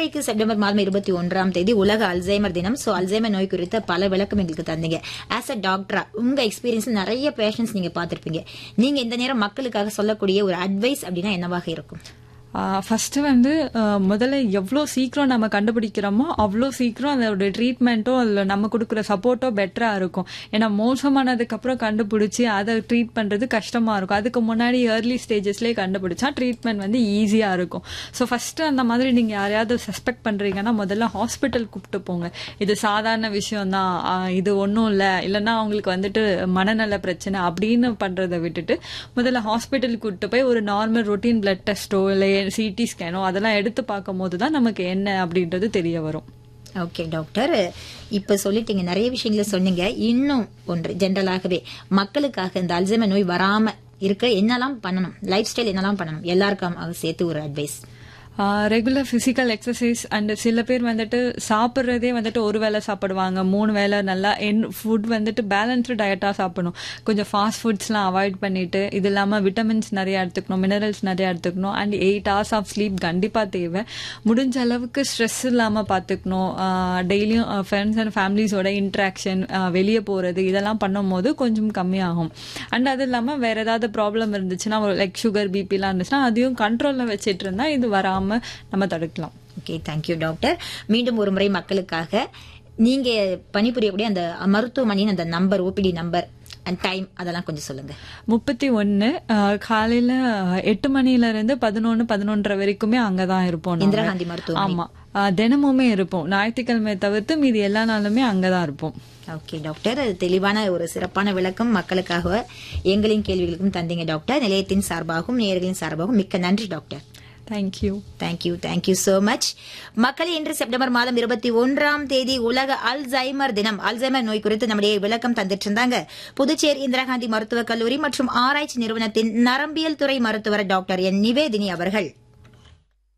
இன்றைக்கு செப்டம்பர் மாதம் இருபத்தி ஒன்றாம் தேதி உலக அல்சைமர் தினம் சோ அல்சைமர் நோய் குறித்த பல விளக்கம் எங்களுக்கு தந்தீங்க ஆஸ் அ டாக்டரா உங்க எக்ஸ்பீரியன்ஸ் நிறைய பேஷன்ஸ் நீங்க பார்த்திருப்பீங்க நீங்க இந்த நேரம் மக்களுக்காக சொல்லக்கூடிய ஒரு அட்வைஸ் அப்படின்னா என்னவாக இருக்கும் ஃபர்ஸ்ட் வந்து ஆஹ், முதல்ல எவ்வளோ சீக்கிரம் நம்ம கண்டுபிடிக்கிறோமோ அவ்வளோ சீக்கிரம் அதோட ட்ரீட்மெண்ட்டோ அதில் நம்ம கொடுக்குற சப்போர்ட்டோ பெட்டராக இருக்கும் ஏன்னா மோசமானதுக்கு அப்புறம் கண்டுபிடிச்சி அதை ட்ரீட் பண்ணுறது கஷ்டமாக இருக்கும் அதுக்கு முன்னாடி ஏர்லி ஸ்டேஜஸ்லேயே கண்டுபிடிச்சா ட்ரீட்மெண்ட் வந்து ஈஸியாக இருக்கும் ஸோ ஃபஸ்ட்டு அந்த மாதிரி நீங்கள் யாரையாவது சஸ்பெக்ட் பண்ணுறீங்கன்னா முதல்ல ஹாஸ்பிட்டல் கூப்பிட்டு போங்க இது சாதாரண விஷயம் தான் இது ஒன்றும் இல்லை இல்லைன்னா அவங்களுக்கு வந்துட்டு மனநல பிரச்சனை அப்படின்னு பண்ணுறதை விட்டுட்டு முதல்ல ஹாஸ்பிட்டல் கூப்பிட்டு போய் ஒரு நார்மல் ரொட்டீன் பிளட் டெஸ்ட்டோ இல்லை சிடி ஸ்கேனோ அதெல்லாம் எடுத்து பார்க்கும் போது தான் நமக்கு என்ன அப்படின்றது தெரிய வரும் ஓகே டாக்டர் இப்ப சொல்லிட்டீங்க நிறைய விஷயங்களை சொன்னீங்க இன்னும் ஒன்று ஜென்ரலாகவே மக்களுக்காக இந்த அல்சைமர் நோய் வராம இருக்க என்னெல்லாம் பண்ணணும் லைஃப் ஸ்டைல் என்னெல்லாம் பண்ணணும் எல்லாருக்கும் சேர்த்து ஒரு advice regular physical exercise and சில பேர் வந்துட்டு சாப்பிட்றதே வந்துட்டு ஒரு வேளை சாப்பிடுவாங்க மூணு வேளை நல்லா என் ஃபுட் வந்துட்டு பேலன்ஸ்டு டயட்டாக சாப்பிடணும் கொஞ்சம் ஃபாஸ்ட் ஃபுட்ஸ்லாம் அவாய்ட் பண்ணிட்டு இது இல்லாமல் விட்டமின்ஸ் நிறைய எடுத்துக்கணும் மினரல்ஸ் நிறைய எடுத்துக்கணும் and eight hours of sleep கண்டிப்பாக தேவை முடிஞ்ச அளவுக்கு ஸ்ட்ரெஸ் இல்லாமல் பார்த்துக்கணும் டெய்லியும் ஃப்ரெண்ட்ஸ் அண்ட் ஃபேமிலிஸோட இன்ட்ராக்ஷன் வெளியே போகிறது இதெல்லாம் பண்ணும்போது கொஞ்சம் கம்மியாகும் அண்ட் அது இல்லாமல் வேற ஏதாவது ப்ராப்ளம் இருந்துச்சுன்னா லைக் சுகர் பிபிலாம் இருந்துச்சுன்னா அதையும் கண்ட்ரோலில் வச்சுட்டு இருந்தா இது வராமல் நம்ம தடுக்கலாம் ஓகே தேங்க்யூ டாக்டர் மீண்டும் ஒரு முறை மக்களுக்காக நீங்க பணிபுரியக்கூடிய அந்த மருத்துவமனையின் அந்த number OPD number and time அதெல்லாம் கொஞ்சம் சொல்லுங்க முப்பத்தி ஒன்று காலையில் எட்டு மணில இருந்து பதினொன்று பதினொன்றரை வரைக்குமே அங்கே தான் இருப்போம் நாங்க. இந்திரா காந்தி மருத்துவமனை ஆமா அஹ், தினமுமே இருப்போம் ஞாயிற்றுக்கிழமை தவிர்த்து மீதி எல்லா நாளுமே அங்கே தான் இருப்போம் ஓகே டாக்டர் அது தெளிவான ஒரு சிறப்பான விளக்கம் மக்களுக்காக எங்களின் கேள்விகளுக்கும் தந்தீங்க டாக்டர் நிலையத்தின் சார்பாகவும் நேயர்களின் சார்பாகவும் மிக்க நன்றி doctor thank you thank you thank you so much மக்களே இன்று செப்டம்பர் மாதம் இருபத்தி ஒன்றாம் தேதி உலக அல்சைமர் தினம் அல்சைமர் நோய் குறித்து நம்முடைய விளக்கம் தந்துட்டு இருந்தாங்க புதுச்சேரி இந்திரா காந்தி மருத்துவக் கல்லூரி மற்றும் ஆராய்ச்சி நிறுவனத்தின் நரம்பியல் துறை மருத்துவர் டாக்டர் என் நிவேதினி அவர்கள்